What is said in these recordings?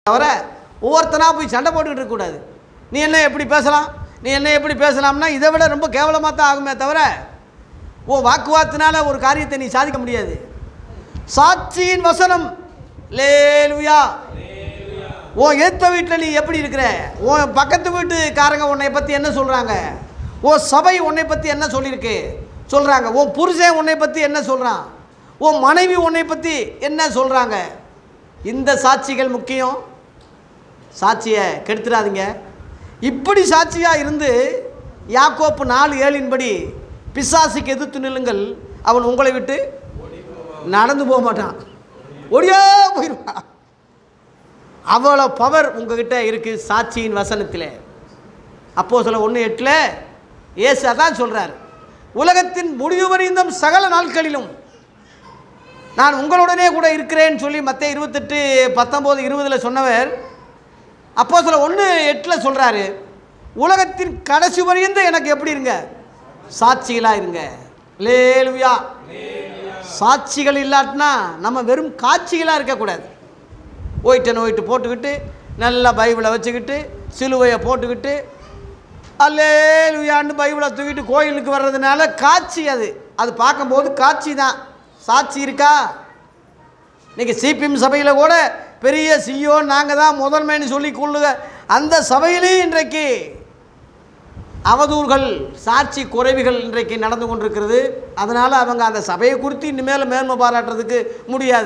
தவிர ஒவ்வொருத்தனா போய் சண்டை போட்டுக்கிட்டு இருக்கக்கூடாது நீ என்ன எப்படி பேசலாம் நீ என்ன எப்படி பேசலாம்னா இதை விட ரொம்ப கேவலமாக தான் ஆகுமே தவிர ஓ வாக்குவாதத்தினால ஒரு காரியத்தை நீ சாதிக்க முடியாது சாட்சியின் வசனம் லேலுயா ஓ ஏத்த வீட்டில் நீ எப்படி இருக்கிற உன் பக்கத்து வீட்டுக்காரங்க உன்னை பற்றி என்ன சொல்கிறாங்க ஓ சபை உன்னை பற்றி என்ன சொல்லியிருக்கு சொல்கிறாங்க உன் புருஷன் உன்னை பற்றி என்ன சொல்கிறான் உன் மனைவி உன்னை பற்றி என்ன சொல்கிறாங்க இந்த சாட்சிகள் முக்கியம் சாட்சியை கெடுத்துடாதீங்க இப்படி சாட்சியாக இருந்து யாக்கோப்பு நாலு ஏழின்படி பிசாசுக்கு எதிர்த்து நில்லுங்கள் அவன் உங்களை விட்டு நடந்து போக மாட்டான் ஒடியே போயிடுவான் அவ்வளோ பவர் உங்ககிட்ட இருக்குது சாட்சியின் வசனத்தில் அப்போ சில ஒன்று எட்டில் ஏசு அதான் சொல்கிறார் உலகத்தின் முடிவு வரைந்தும் சகல நாட்களிலும் நான் உங்களுடனே கூட இருக்கிறேன்னு சொல்லி மற்ற இருபத்தெட்டு பத்தொம்போது இருபதில் சொன்னவர் அப்போ சில ஒன்று எட்டில் சொல்கிறாரு உலகத்தின் கடைசி வரையும் எனக்கு எப்படி இருங்க சாட்சிகளாக இருங்க லேலுயா சாட்சிகள் இல்லாட்டினா நம்ம வெறும் காட்சிகளாக இருக்கக்கூடாது ஒயிட்டை நோயிட்டு போட்டுக்கிட்டு நல்லா பைபிளை வச்சுக்கிட்டு சிலுவையை போட்டுக்கிட்டு அல்லேலுயான்னு பைபிளை தூக்கிட்டு கோயிலுக்கு வர்றதுனால காட்சி அது அது பார்க்கும்போது காட்சி தான் சாட்சி இருக்கா இன்னைக்கு சிபிஎம் சபையில் கூட பெரிய சிஓ நாங்கள் தான் முதன்மைன்னு சொல்லி கொள்ளுக அந்த சபையிலேயும் இன்றைக்கு அவதூறுகள் சாட்சி குறைவுகள் இன்றைக்கு நடந்து கொண்டிருக்கிறது அதனால் அவங்க அந்த சபையை குறித்து இனிமேல் மேன்மை பாராட்டுறதுக்கு முடியாது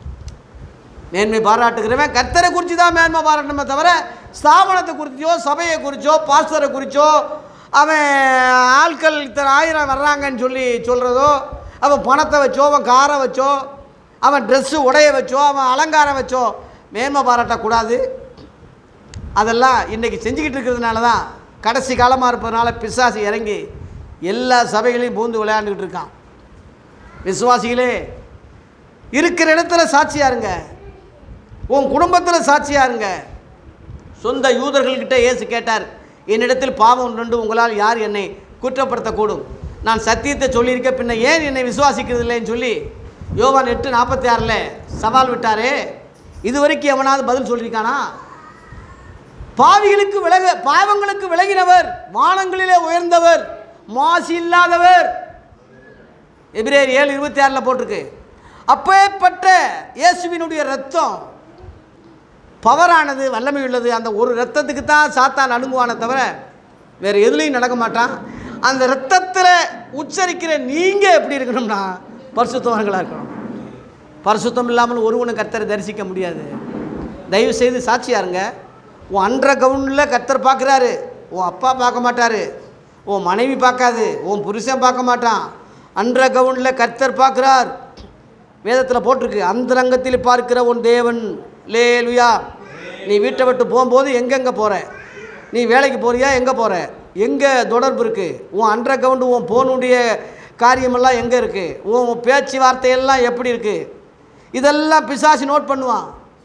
மேன்மை பாராட்டுகிறவன் கர்த்தரை குறித்து தான் மேன்மை பாராட்டணுமே தவிர ஸ்தாபனத்தை குறிச்சோ சபையை குறிச்சோ பாஸ்டரை குறிச்சோ அவன் ஆட்கள் இத்தனை ஆயிரம் வர்றாங்கன்னு சொல்லி சொல்கிறதோ அவன் பணத்தை வச்சோ அவன் காரை வச்சோ அவன் ட்ரெஸ்ஸு உடைய வச்சோ அவன் அலங்காரம் வச்சோ மேன்மை பாராட்டக்கூடாது அதெல்லாம் இன்றைக்கி செஞ்சுக்கிட்டு இருக்கிறதுனால தான் கடைசி காலமாக இருப்பதனால பிசாசு இறங்கி எல்லா சபைகளையும் பூந்து விளையாண்டுக்கிட்டு இருக்கான் விசுவாசிகளே இருக்கிற இடத்துல சாட்சியாக இருங்க உன் குடும்பத்தில் சாட்சியாக இருங்க சொந்த யூதர்கள்கிட்ட இயேசு கேட்டார் என்னிடத்தில் பாவம் உண்டு உங்களால் யார் என்னை குற்றப்படுத்தக்கூடும் நான் சத்தியத்தை சொல்லியிருக்க பின்ன ஏன் என்னை விசுவாசிக்கிறது இல்லைன்னு சொல்லி யோவான் எட்டு நாற்பத்தி ஆறில் சவால் விட்டாரே இது வரைக்கும் எவனாவது பதில் சொல்லியிருக்கானா பாவிகளுக்கு விலக பாவங்களுக்கு விலகினவர் வானங்களிலே உயர்ந்தவர் மாசு இல்லாதவர் எபிரேர் ஏழு இருபத்தி ஆறில் போட்டிருக்கு அப்பேற்பட்ட இயேசுவினுடைய ரத்தம் பவரானது வல்லமை உள்ளது அந்த ஒரு ரத்தத்துக்கு தான் சாத்தான் அணுகுவானே தவிர வேறு எதுலேயும் நடக்க மாட்டான் அந்த ரத்தத்தில் உச்சரிக்கிற நீங்கள் எப்படி இருக்கணும்னா பரிசுத்தவர்களாக இருக்கணும் பரிசுத்தம் இல்லாமல் ஒருவனும் கர்த்தரை தரிசிக்க முடியாது தயவு செய்து சாட்சியா இருங்க உன் அன்ற கவுனில் கர்த்தர் பார்க்குறாரு உன் அப்பா பார்க்க மாட்டார் உன் மனைவி பார்க்காது உன் புருஷன் பார்க்க மாட்டான் அன்ற கவுனில் கர்த்தர் பார்க்குறார் வேதத்தில் போட்டிருக்கு அந்தரங்கத்தில் பார்க்கிற உன் தேவன் லே லுயா நீ வீட்டை விட்டு போகும்போது எங்கெங்கே போகிற நீ வேலைக்கு போறியா எங்கே போகிற எங்கே தொடர்பு இருக்குது உன் அன்ற கவுண்டு உன் போனுடைய காரியமெல்லாம் எங்கே இருக்குது உன் பேச்சு வார்த்தையெல்லாம் எப்படி இருக்குது இதெல்லாம் பிசாசு நோட் பண்ணுவான்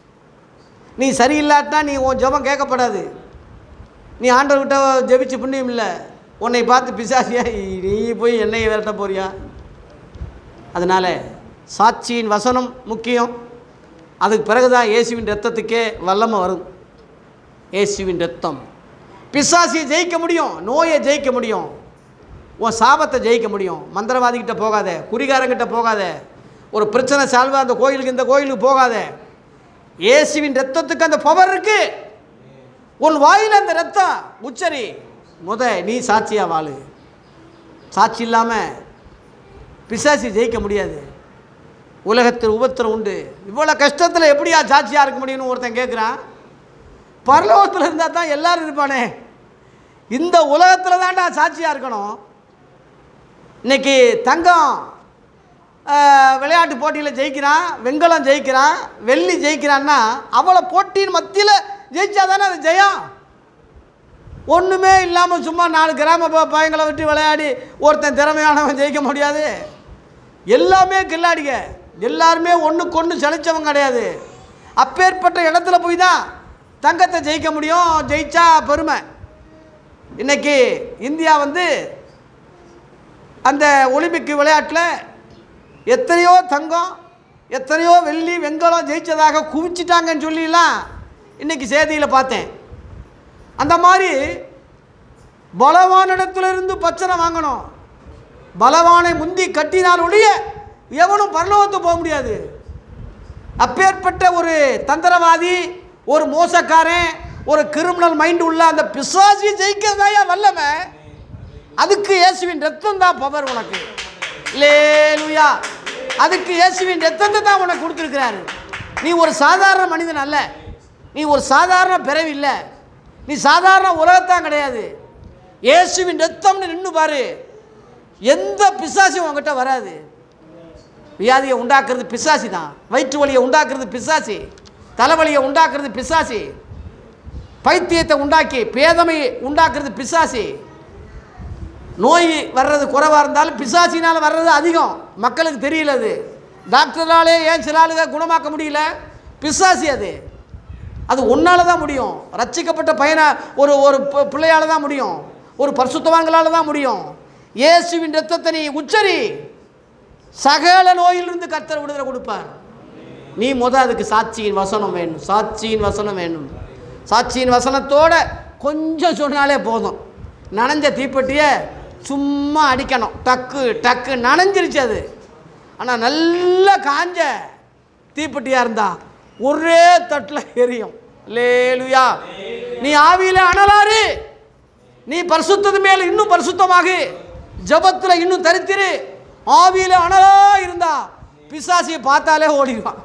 நீ சரியில்லாட்டினா நீ உன் ஜெபம் கேட்கப்படாது நீ ஆண்டவர்கிட்ட ஜெபிச்சு புண்ணியம் இல்லை உன்னை பார்த்து பிசாசியா நீ போய் என்னையை விரட்ட போறியா அதனால் சாட்சியின் வசனம் முக்கியம் அதுக்கு பிறகுதான் இயேசுவின் ரத்தத்துக்கே வல்லமை வரும் இயேசுவின் ரத்தம் பிசாசியை ஜெயிக்க முடியும் நோயை ஜெயிக்க முடியும் உன் சாபத்தை ஜெயிக்க முடியும் மந்திரவாதிகிட்ட போகாத குறிகாரங்கிட்ட போகாத ஒரு பிரச்சனை சால்வா அந்த கோயிலுக்கு இந்த கோயிலுக்கு போகாத இயேசுவின் ரத்தத்துக்கு அந்த பவர் இருக்கு உன் வாயில் அந்த ரத்தம் உச்சரி முத நீ சாட்சியா வாழு சாட்சி இல்லாமல் பிசாசி ஜெயிக்க முடியாது உலகத்தில் உபத்திரம் உண்டு இவ்வளோ கஷ்டத்தில் எப்படியா சாட்சியாக இருக்க முடியும்னு ஒருத்தன் கேட்குறான் பரலோகத்தில் இருந்தால் தான் எல்லாரும் இருப்பானே இந்த உலகத்தில் தான்டா சாட்சியாக இருக்கணும் இன்னைக்கு தங்கம் ஆஹ், விளையாட்டு போட்டியில் ஜெயிக்கிறான் வெண்கலம் ஜெயிக்கிறான் வெள்ளி ஜெயிக்கிறான்னா அவ்வளோ போட்டியின் மத்தியில் ஜெயிச்சா தானே அது ஜெயம் ஒன்றுமே இல்லாமல் சும்மா நாலு கிராம ப- பையங்களை விட்டு விளையாடி ஒருத்தன் திறமையானவன் ஜெயிக்க முடியாது எல்லாமே கில்லாடிங்க எல்லாருமே ஒன்றுக்கு ஒன்று செழிச்சவங்க கிடையாது அப்பேற்பட்ட இடத்துல போய் தான் தங்கத்தை ஜெயிக்க முடியும் ஜெயிச்சா பெருமை இன்னைக்கு இந்தியா வந்து அந்த ஒலிம்பிக் விளையாட்டில் எத்தனையோ தங்கம் எத்தனையோ வெள்ளி வெண்கலம் ஜெயிச்சதாக குவிச்சிட்டாங்கன்னு சொல்லிலாம் இன்னைக்கு செய்தியில் பார்த்தேன் அந்த மாதிரி பலவானிடத்திலிருந்து பச்சனை வாங்கணும் பலவானை முந்தி கட்டினால் ஒழிய எவனும் பரலோகத்து போக முடியாது அப்பேற்பட்ட ஒரு தந்திரவாதி ஒரு மோசக்காரன் ஒரு கிரிமினல் மைண்ட் உள்ள அந்த பிசாசியை ஜெயிக்கிறதாயா வல்லமை அதுக்கு இயேசுவின் ரத்தம் தான் பவர் உனக்கு லேலுயா அதுக்கு இயேசுவின் ரத்தத்தை தான் உனக்கு கொடுத்துருக்கிறாரு நீ ஒரு சாதாரண மனிதன் அல்ல நீ ஒரு சாதாரண பிறவி இல்லை நீ சாதாரண உலகத்தான் கிடையாது இயேசுவின் ரத்தம்னு நின்று பாரு எந்த பிசாசும் உங்ககிட்ட வராது வியாதியை உண்டாக்குறது பிசாசி தான் வயிற்று வலியை உண்டாக்குறது பிசாசி தலைவலியை உண்டாக்குறது பிசாசி பைத்தியத்தை உண்டாக்கி பேதமையை உண்டாக்குறது பிசாசி நோய் வர்றது குறைவாக இருந்தாலும் பிசாசினால் வர்றது அதிகம் மக்களுக்கு தெரியல அது டாக்டராலே ஏன் சில ஆளுக குணமாக்க முடியல பிசாசி அது அது உன்னால தான் முடியும் ரட்சிக்கப்பட்ட பையனை ஒரு ஒரு பி- பிள்ளையால தான் முடியும் ஒரு பரிசுத்தவான்களால் தான் முடியும் இயேசுவின் ரத்தத்தை நீ உச்சரி சகல நோயிலிருந்து கர்த்தர் விடுதலை கொடுப்பார் நீ முத அதுக்கு சாட்சியின் வசனம் வேணும் சாட்சியின் வசனம் வேணும் சாட்சியின் வசனத்தோட கொஞ்சம் சொன்னாலே போதும் நனைஞ்ச தீப்பெட்டியை சும்மா அடிக்கணும் டக்கு டக்கு நனைஞ்சிருச்சு அது ஆனால் நல்ல காஞ்ச தீப்பெட்டியாக இருந்தா ஒரே தட்டில் எரியும் லேலுயா நீ ஆவியில அனலாரு நீ பரிசுத்தது மேல் இன்னும் பரிசுத்தமாகு ஜபத்தில் இன்னும் தரித்திரு ஆவியில அனலா இருந்தா பிசாசியை பார்த்தாலே ஓடிடுவான்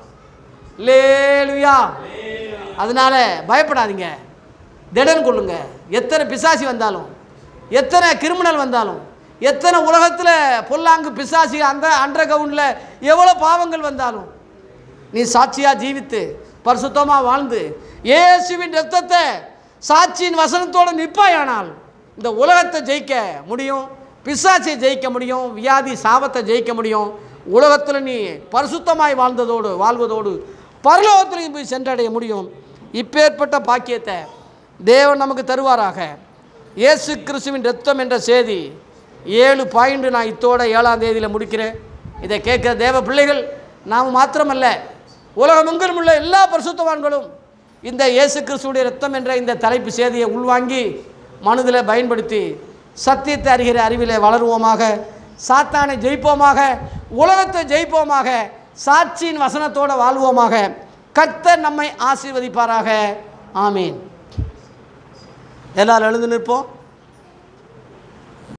லேலுயா அதனால பயப்படாதீங்க திடன் கொள்ளுங்க எத்தனை பிசாசி வந்தாலும் எத்தனை கிரிமினல் வந்தாலும் எத்தனை உலகத்தில் பொல்லாங்கு பிசாசி அந்த அண்டர் கவுண்டில் எவ்வளோ பாவங்கள் வந்தாலும் நீ சாட்சியாக ஜீவித்து பரிசுத்தமாக வாழ்ந்து இயேசுவின் ரத்தத்தை சாட்சியின் வசனத்தோடு நிற்பாயானால் இந்த உலகத்தை ஜெயிக்க முடியும் பிசாசை ஜெயிக்க முடியும் வியாதி சாபத்தை ஜெயிக்க முடியும் உலகத்தில் நீ பரிசுத்தமாய் வாழ்ந்ததோடு வாழ்வதோடு பரலோகத்திலையும் போய் சென்றடைய முடியும் இப்பேற்பட்ட பாக்கியத்தை தேவன் நமக்கு தருவாராக இயேசு கிறிஸ்துவின் ரத்தம் என்ற செய்தி ஏழு பாயிண்ட் நான் இத்தோட ஏழாம் தேதியில் முடிக்கிறேன் இதை கேட்குற தேவ பிள்ளைகள் நாம் மாத்திரமல்ல உலகமெங்கிலும் உள்ள எல்லா பரிசுத்தவான்களும் இந்த இயேசு கிறிஸ்துவுடைய ரத்தம் என்ற இந்த தலைப்பு செய்தியை உள்வாங்கி மனதில் பயன்படுத்தி சத்தியத்தை அறிகிற அறிவிலே வளருவோமாக சாத்தானை ஜெயிப்போமாக உலகத்தை ஜெயிப்போமாக சாட்சியின் வசனத்தோடு வாழ்வோமாக கர்த்தர் நம்மை ஆசீர்வதிப்பாராக ஆமீன் எல்லாரும் எழுந்து நிற்போம்